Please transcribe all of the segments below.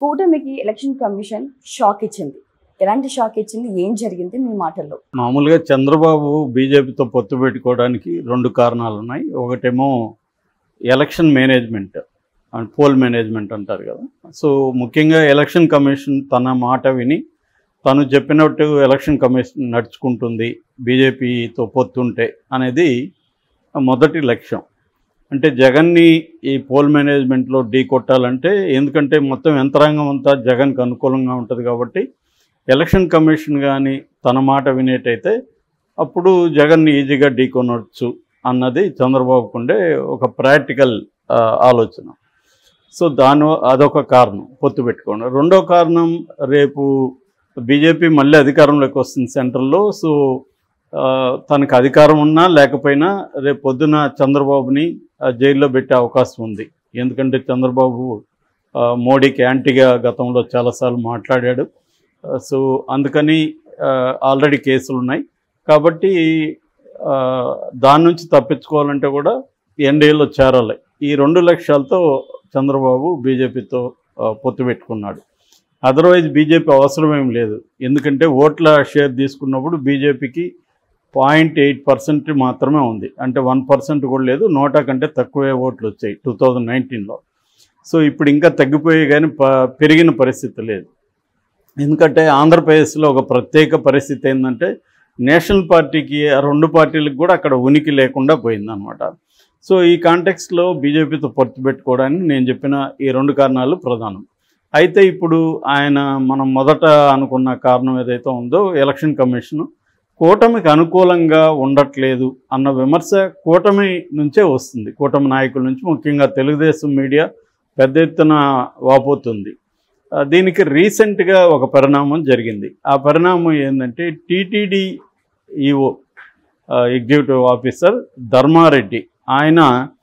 కూటమికి election commission shock ఇచ్చింది ఎలాంటి షాక్ ఇచ్చింది ఏం జరిగింది మీ మాటల్లో మామూలుగా చంద్రబాబు బీజేపీతో పొత్తు పెట్టుకోవడానికి రెండు కారణాలు ఉన్నాయి ఒకటేమో election management and poll management అంటారు కదా సో ముఖ్యంగా ఎలక్షన్ కమిషన్ తన మాట విని తను చెప్పినట్టు ఎలక్షన్ కమిషన్ నడుచుకుంటుంది బీజేపీతో పొత్తుంటే అనేది మొదటి లక్ష్యం అంటే జగన్ని ఈ పోల్ మేనేజ్మెంట్లో ఢీ కొట్టాలంటే ఎందుకంటే మొత్తం యంత్రాంగం అంతా జగన్కి అనుకూలంగా ఉంటుంది కాబట్టి ఎలక్షన్ కమిషన్ కానీ తన మాట వినేటైతే అప్పుడు జగన్ని ఈజీగా ఢీ కొనవచ్చు అన్నది చంద్రబాబుకు ఉండే ఒక ప్రాక్టికల్ ఆ, ఆలోచన సో దాని అదొక కారణం పొత్తు పెట్టుకోండి రెండో కారణం రేపు బీజేపీ మళ్ళీ అధికారంలోకి వస్తుంది సెంట్రల్లో సో ఆ, తనకు అధికారం ఉన్నా లేకపోయినా రేపు పొద్దున చంద్రబాబుని ఆ, జైల్లో పెట్టే అవకాశం ఉంది ఎందుకంటే చంద్రబాబు ఆ, మోడీకి యాంటీగా గతంలో చాలాసార్లు మాట్లాడాడు ఆ, సో అందుకని ఆల్రెడీ కేసులు ఉన్నాయి కాబట్టి ఆ, దాని నుంచి తప్పించుకోవాలంటే కూడా ఎన్డీఏలో చేరాలి ఈ రెండు లక్ష్యాలతో చంద్రబాబు బీజేపీతో ఆ, పొత్తు పెట్టుకున్నాడు అదర్వైజ్ బీజేపీ అవసరం ఏం లేదు ఎందుకంటే ఓట్ల షేర్ తీసుకున్నప్పుడు బీజేపీకి పాయింట్ ఎయిట్ పర్సెంట్ మాత్రమే ఉంది అంటే వన్ పర్సెంట్ కూడా లేదు నోటా కంటే తక్కువే ఓట్లు వచ్చాయి టూ థౌజండ్ నైన్టీన్లో సో ఇప్పుడు ఇంకా తగ్గిపోయి కానీ ప పెరిగిన పరిస్థితి లేదు ఎందుకంటే ఆంధ్రప్రదేశ్లో ఒక ప్రత్యేక పరిస్థితి ఏంటంటే నేషనల్ పార్టీకి ఆ రెండు పార్టీలకు కూడా అక్కడ ఉనికి లేకుండా పోయిందనమాట సో ఈ కాంటెక్స్లో బీజేపీతో పొత్తు పెట్టుకోవడానికి నేను చెప్పిన ఈ రెండు కారణాలు ప్రధానం అయితే ఇప్పుడు ఆయన మనం మొదట అనుకున్న కారణం ఏదైతే ఉందో ఎలక్షన్ కమిషన్ కూటమికి అనుకూలంగా ఉండట్లేదు అన్న విమర్శ కూటమి నుంచే వస్తుంది కూటమి నాయకుల నుంచి ముఖ్యంగా తెలుగుదేశం మీడియా పెద్ద ఎత్తున వాపోతుంది ఆ, దీనికి రీసెంట్గా ఒక పరిణామం జరిగింది ఆ పరిణామం ఏంటంటే TTD EO executive officer Dharmareddy ఆయన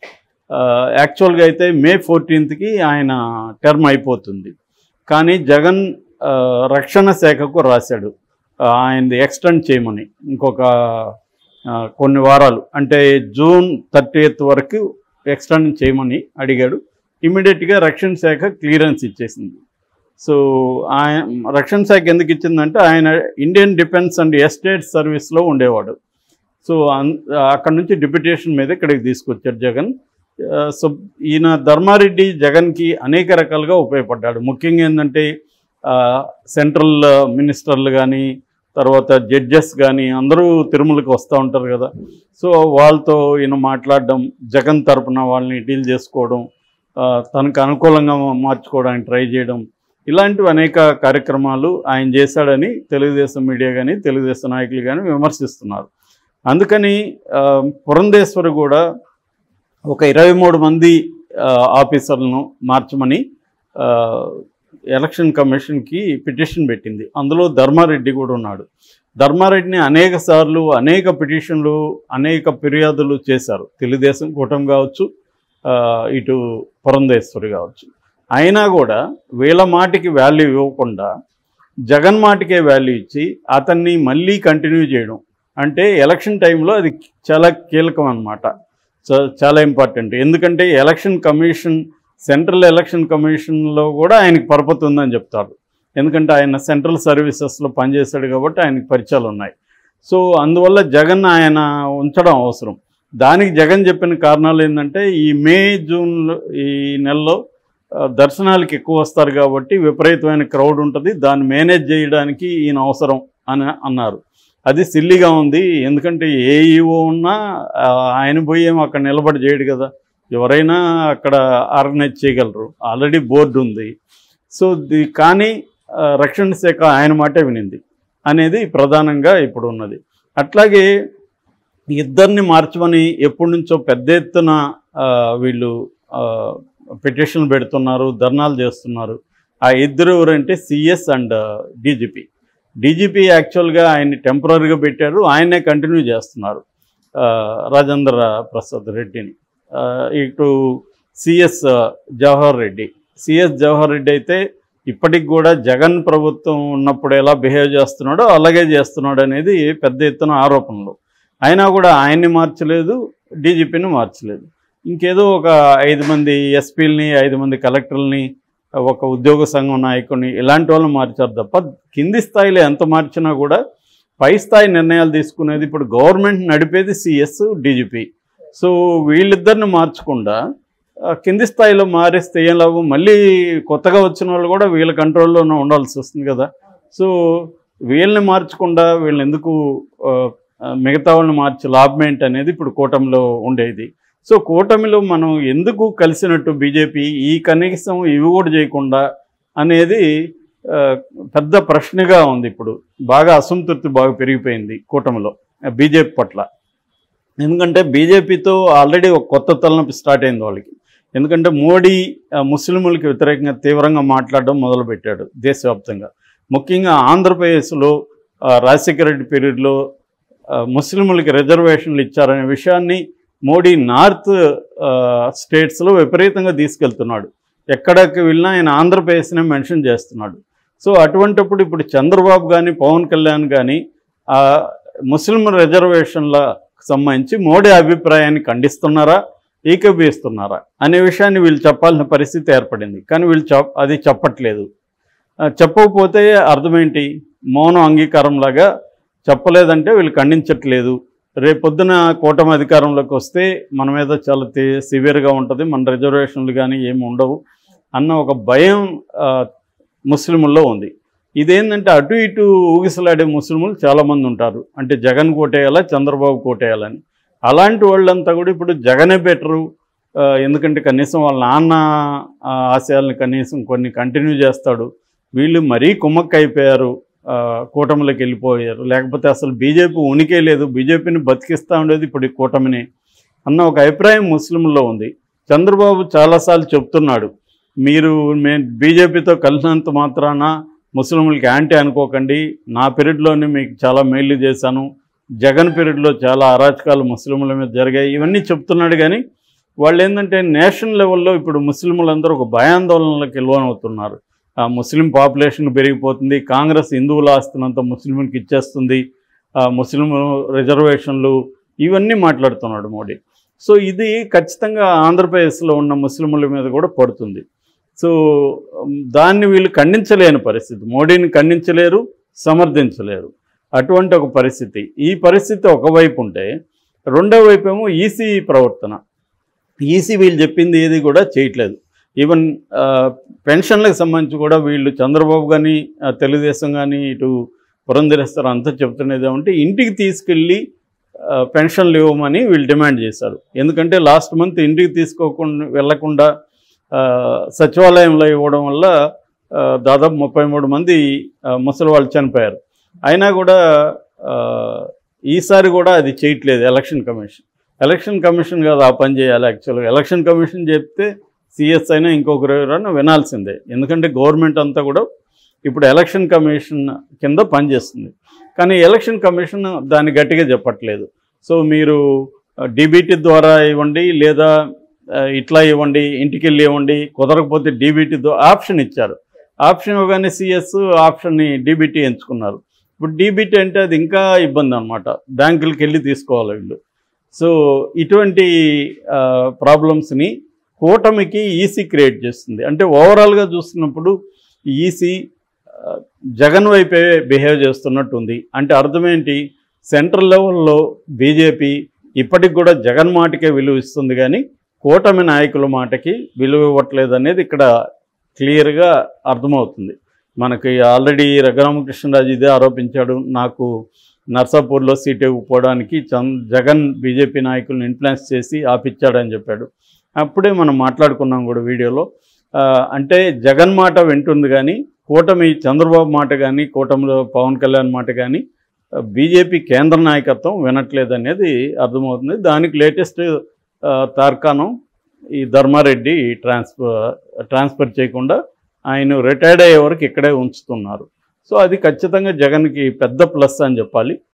యాక్చువల్గా అయితే మే ఫోర్టీన్త్కి ఆయన టర్మ్ అయిపోతుంది కానీ జగన్ ఆ, రక్షణ శాఖకు రాశాడు ఆ, ఆయనది ఎక్స్టెండ్ చేయమని ఇంకొక ఆ, కొన్ని వారాలు అంటే జూన్ థర్టీ వరకు ఎక్స్టెండ్ చేయమని అడిగాడు ఇమీడియట్గా రక్షణ శాఖ క్లియరెన్స్ ఇచ్చేసింది సో ఆయన రక్షణ శాఖ ఎందుకు ఇచ్చిందంటే ఆయన ఇండియన్ డిఫెన్స్ అండ్ ఎస్టేట్ సర్వీస్లో ఉండేవాడు సో అన్- అక్కడ నుంచి డిప్యుటేషన్ మీద ఇక్కడికి తీసుకొచ్చాడు జగన్ ఆ, సో ఈయన ధర్మారెడ్డి జగన్కి అనేక రకాలుగా ఉపయోగపడ్డాడు ముఖ్యంగా ఏంటంటే ఆ, సెంట్రల్ మినిస్టర్లు కానీ తర్వాత జడ్జెస్ కానీ అందరూ తిరుమలకి వస్తూ ఉంటారు కదా సో వాళ్ళతో ఈయన మాట్లాడడం జగన్ తరపున వాళ్ళని డీల్ చేసుకోవడం ఆ, తనకు అనుకూలంగా మార్చుకోవడానికి ట్రై చేయడం ఇలాంటివి అనేక కార్యక్రమాలు ఆయన చేశాడని తెలుగుదేశం మీడియా కానీ తెలుగుదేశం నాయకులు కానీ విమర్శిస్తున్నారు అందుకని ఆ, పురంధేశ్వరి కూడా ఒక ఇరవై మూడు మంది ఆ, ఆఫీసర్లను మార్చమని ఆ, ఎలక్షన్ కమిషన్కి పిటిషన్ పెట్టింది అందులో ధర్మారెడ్డి కూడా ఉన్నాడు ధర్మారెడ్డిని అనేక సార్లు అనేక పిటిషన్లు అనేక ఫిర్యాదులు చేశారు తెలుగుదేశం కూటమి కావచ్చు ఆ, ఇటు పురంధేశ్వరి కావచ్చు అయినా కూడా వీళ్ళ మాటికి వాల్యూ ఇవ్వకుండా జగన్ మాటికే వాల్యూ ఇచ్చి అతన్ని మళ్ళీ కంటిన్యూ చేయడం అంటే ఎలక్షన్ టైంలో అది చాలా కీలకం అనమాట చాలా ఇంపార్టెంట్ ఎందుకంటే ఎలక్షన్ కమిషన్ సెంట్రల్ ఎలక్షన్ కమిషన్లో కూడా ఆయనకి పరపతి ఉందని చెప్తారు ఎందుకంటే ఆయన సెంట్రల్ సర్వీసెస్లో పనిచేశాడు కాబట్టి ఆయనకి పరిచయాలు ఉన్నాయి సో అందువల్ల జగన్ ఆయన ఉంచడం అవసరం దానికి జగన్ చెప్పిన కారణాలు ఏంటంటే ఈ మే జూన్ ఈ నెలలో ఆ, దర్శనాలకు ఎక్కువ వస్తారు కాబట్టి విపరీతమైన క్రౌడ్ ఉంటుంది దాన్ని మేనేజ్ చేయడానికి ఈయన అవసరం అని అన్నారు అది సిల్లిగా ఉంది ఎందుకంటే ఏ ఈఓ ఉన్నా ఆ, ఆయన పోయి ఏమో అక్కడ నిలబడి చేయడు కదా ఎవరైనా అక్కడ ఆర్గనైజ్ చేయగలరు ఆల్రెడీ బోర్డు ఉంది సో ది కానీ ఆ, రక్షణ శాఖ ఆయన మాటే వినింది అనేది ప్రధానంగా ఇప్పుడు ఉన్నది అట్లాగే ఇద్దరిని మార్చమని ఎప్పటి నుంచో పెద్ద ఎత్తున ఆ, వీళ్ళు పిటిషన్ పెడుతున్నారు ధర్నాలు చేస్తున్నారు ఆ ఇద్దరు ఎవరంటే సిఎస్ అండ్ డీజీపీ డీజీపీ యాక్చువల్గా ఆయన్ని టెంపరీగా పెట్టారు ఆయనే కంటిన్యూ చేస్తున్నారు ఆ, రాజేంద్ర ప్రసాద్ రెడ్డిని ఆ, ఇటు సిఎస్ జవహర్ రెడ్డి సిఎస్ జవహర్ రెడ్డి అయితే ఇప్పటికి కూడా జగన్ ప్రభుత్వం ఉన్నప్పుడు ఎలా బిహేవ్ చేస్తున్నాడో అలాగే చేస్తున్నాడు అనేది పెద్ద ఎత్తున ఆరోపణలు అయినా కూడా ఆయన్ని మార్చలేదు డీజీపీని మార్చలేదు ఇంకేదో ఒక ఐదు మంది ఎస్పీలని ఐదు మంది కలెక్టర్లని ఒక ఉద్యోగ సంఘం నాయకుడిని ఇలాంటి వాళ్ళని మార్చారు తప్ప కింది స్థాయిలో ఎంత మార్చినా కూడా పై స్థాయి నిర్ణయాలు తీసుకునేది ఇప్పుడు గవర్నమెంట్ నడిపేది సిఎస్ డీజీపీ సో వీళ్ళిద్దరిని మార్చకుండా ఆ, కింది స్థాయిలో మారేస్తే ఏం లాభం మళ్ళీ కొత్తగా వచ్చిన వాళ్ళు కూడా వీళ్ళ కంట్రోల్లోనే ఉండాల్సి వస్తుంది కదా సో వీళ్ళని మార్చకుండా వీళ్ళని ఎందుకు ఆ, ఆ, మిగతా వాళ్ళని మార్చి లాభం ఏంటి అనేది ఇప్పుడు కూటమిలో ఉండేది సో కూటమిలో మనం ఎందుకు కలిసినట్టు బీజేపీ ఈ కనీసం ఇవి కూడా చేయకుండా అనేది ఆ, పెద్ద ప్రశ్నగా ఉంది ఇప్పుడు బాగా అసంతృప్తి బాగా పెరిగిపోయింది కూటమిలో బీజేపీ పట్ల ఎందుకంటే బీజేపీతో ఆల్రెడీ ఒక కొత్త తలనొప్పి స్టార్ట్ అయింది వాళ్ళకి ఎందుకంటే మోడీ ఆ, ముస్లింలకు వ్యతిరేకంగా తీవ్రంగా మాట్లాడడం మొదలుపెట్టాడు దేశవ్యాప్తంగా ముఖ్యంగా ఆంధ్రప్రదేశ్లో ఆ, రాజశేఖర రెడ్డి పీరియడ్లో ఆ, ముస్లింలకి రిజర్వేషన్లు ఇచ్చారనే విషయాన్ని మోడీ నార్త్ ఆ, స్టేట్స్లో విపరీతంగా తీసుకెళ్తున్నాడు ఎక్కడికి వెళ్ళినా ఆయన ఆంధ్రప్రదేశ్నే మెన్షన్ చేస్తున్నాడు సో అటువంటిప్పుడు ఇప్పుడు చంద్రబాబు కానీ పవన్ కళ్యాణ్ కానీ ఆ ముస్లిం రిజర్వేషన్ల సంబంధించి మోడీ అభిప్రాయాన్ని ఖండిస్తున్నారా ఏకీభవిస్తున్నారా అనే విషయాన్ని వీళ్ళు చెప్పాల్సిన పరిస్థితి ఏర్పడింది కానీ వీళ్ళు చెప్ అది చెప్పట్లేదు ఆ, చెప్పకపోతే అర్థమేంటి మౌనం అంగీకారం లాగా చెప్పలేదంటే వీళ్ళు ఖండించట్లేదు రేపొద్దున కూటమి అధికారంలోకి వస్తే మన మీద చాలా తే- సివియర్గా ఉంటుంది మన రిజర్వేషన్లు కానీ ఏమి ఉండవు అన్న ఒక భయం ఆ, ముస్లిముల్లో ఉంది ఇదేంటంటే అటు ఇటు ఊగిసలాడే ముస్లిములు చాలామంది ఉంటారు అంటే జగన్ కోటేయాలా చంద్రబాబు కోటేయాలని అలాంటి వాళ్ళంతా కూడా ఇప్పుడు జగనే బెటరు ఆ, ఎందుకంటే కనీసం వాళ్ళ నాన్న ఆ, ఆశయాలను కనీసం కొన్ని కంటిన్యూ చేస్తాడు వీళ్ళు మరీ కుమ్మక్క అయిపోయారు ఆ, కూటమిలోకి వెళ్ళిపోయారు లేకపోతే అసలు బీజేపీ ఉనికే లేదు బీజేపీని బతికిస్తూ ఉండేది ఇప్పుడు ఈ కూటమిని అన్న ఒక అభిప్రాయం ముస్లింల్లో ఉంది చంద్రబాబు చాలాసార్లు చెప్తున్నాడు మీరు మేము బీజేపీతో కలిసినంత మాత్రాన ముస్లింలకి యాంటీ అనుకోకండి నా పీరియడ్లోనే మీకు చాలా మేలు చేశాను జగన్ పీరియడ్లో చాలా అరాచకాలు ముస్లింల మీద జరిగాయి ఇవన్నీ చెప్తున్నాడు కానీ వాళ్ళు ఏంటంటే నేషనల్ లెవెల్లో ఇప్పుడు ముస్లింలందరూ ఒక భయాందోళనలకు లోనవుతున్నారు ఆ ముస్లిం పాపులేషన్ పెరిగిపోతుంది కాంగ్రెస్ హిందువుల ఆస్తున్నంత ముస్లింకి ఇచ్చేస్తుంది ఆ ముస్లిం రిజర్వేషన్లు ఇవన్నీ మాట్లాడుతున్నాడు మోడీ సో ఇది ఖచ్చితంగా ఆంధ్రప్రదేశ్లో ఉన్న ముస్లింల మీద కూడా పడుతుంది సో ఉమ్, దాన్ని వీళ్ళు ఖండించలేని పరిస్థితి మోడీని ఖండించలేరు సమర్థించలేరు అటువంటి ఒక పరిస్థితి ఈ పరిస్థితి ఒకవైపు ఉంటే రెండో వైపు ఏమో ఈసీ ప్రవర్తన ఈసీ వీళ్ళు చెప్పింది ఏది కూడా చేయట్లేదు ఈవెన్ ఆ, పెన్షన్లకు సంబంధించి కూడా వీళ్ళు చంద్రబాబు కానీ ఆ, తెలుగుదేశం కానీ ఇటు పురంధరేశ్వర అంతా చెప్తున్నది ఏమంటే ఇంటికి తీసుకెళ్ళి ఆ, పెన్షన్లు ఇవ్వమని వీళ్ళు డిమాండ్ చేశారు ఎందుకంటే లాస్ట్ మంత్ ఇంటికి తీసుకోకుండా వెళ్లకుండా ఆ, సచివాలయంలో ఇవ్వడం వల్ల ఆ, దాదాపు ముప్పై మూడు మంది ఆ, ముసలి వాళ్ళు చనిపోయారు అయినా కూడా ఆ, ఈసారి కూడా అది చేయట్లేదు ఎలక్షన్ కమిషన్ ఎలక్షన్ కమిషన్ కాదు ఆ పని చేయాలి యాక్చువల్గా ఎలక్షన్ కమిషన్ చెప్తే సిఎస్ అయినా ఇంకొకరు ఎవరైనా వినాల్సిందే ఎందుకంటే గవర్నమెంట్ అంతా కూడా ఇప్పుడు ఎలక్షన్ కమిషన్ కింద పనిచేస్తుంది కానీ ఎలక్షన్ కమిషన్ దాన్ని గట్టిగా చెప్పట్లేదు సో మీరు డీబీటీ ద్వారా ఇవ్వండి లేదా ఆ, ఇట్లా ఇవ్వండి ఇంటికి వెళ్ళి ఇవ్వండి కుదరకపోతే డీబీటీ ఆప్షన్ ఇచ్చారు ఆప్షన్ ఇవ్వగానే సిఎస్ ఆప్షన్ని డీబీటీ ఎంచుకున్నారు ఇప్పుడు డీబీటీ అంటే అది ఇంకా ఇబ్బంది అనమాట బ్యాంకులకి వెళ్ళి తీసుకోవాలి వీళ్ళు సో ఇటువంటి ప్రాబ్లమ్స్ని కూటమికి ఈసీ క్రియేట్ చేస్తుంది అంటే ఓవరాల్గా చూస్తున్నప్పుడు ఈసీ జగన్ వైపే బిహేవ్ చేస్తున్నట్టు ఉంది అంటే అర్థమేంటి సెంట్రల్ లెవెల్లో బీజేపీ ఇప్పటికి కూడా జగన్ మాటకే విలువ ఇస్తుంది కానీ కూటమి నాయకుల మాటకి విలువ ఇవ్వట్లేదు అనేది ఇక్కడ క్లియర్గా అర్థమవుతుంది మనకి ఆల్రెడీ రఘురామకృష్ణరాజు ఇదే ఆరోపించాడు నాకు నర్సాపూర్లో సీట్ ఇవ్వకపోవడానికి చంద్ జగన్ బీజేపీ నాయకులను ఇన్ఫ్లుయెన్స్ చేసి ఆపిచ్చాడని చెప్పాడు అప్పుడే మనం మాట్లాడుకున్నాం కూడా వీడియోలో ఆ, అంటే జగన్ మాట వింటుంది కానీ కూటమి చంద్రబాబు మాట కానీ కూటమిలో పవన్ కళ్యాణ్ మాట కానీ బీజేపీ కేంద్ర నాయకత్వం వినట్లేదు అనేది అర్థమవుతుంది దానికి లేటెస్ట్ తార్కాణం ఈ ధర్మారెడ్డి ట్రాన్స్ఫర్ ట్రాన్స్ఫర్ చేయకుండా ఆయన రిటైర్డ్ అయ్యే వరకు ఇక్కడే ఉంచుతున్నారు సో అది ఖచ్చితంగా జగన్కి పెద్ద ప్లస్ అని చెప్పాలి